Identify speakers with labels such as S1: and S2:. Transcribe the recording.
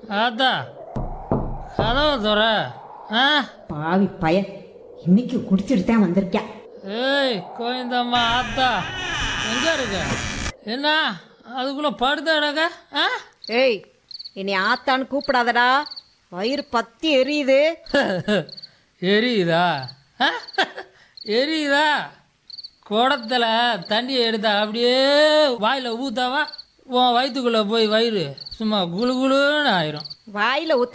S1: ஆத்தா கதவை துற ஆ
S2: பாவி பய இன்னைக்கு குடிச்சிட்டு தான் வந்திருக்கேன்
S1: ஏய் கோயந்தம்மா ஆத்தா எங்க இருக்க என்ன அதுக்குள்ள படுத்த இடக்க ஆ
S2: ஏய் இனி ஆத்தான்னு கூப்பிடாதடா வயிறு பத்தி எரியுது
S1: எரியுதா ஆ? எரியுதா குடத்துல தண்ணியை எடுத்தா அப்படியே வாயில் ஊத்தாவா உன் வயிற்றுக்குள்ளே போய் வயிறு சும்மா குளு குளுன்னு ஆயிரும்
S2: வாயில ஊத்த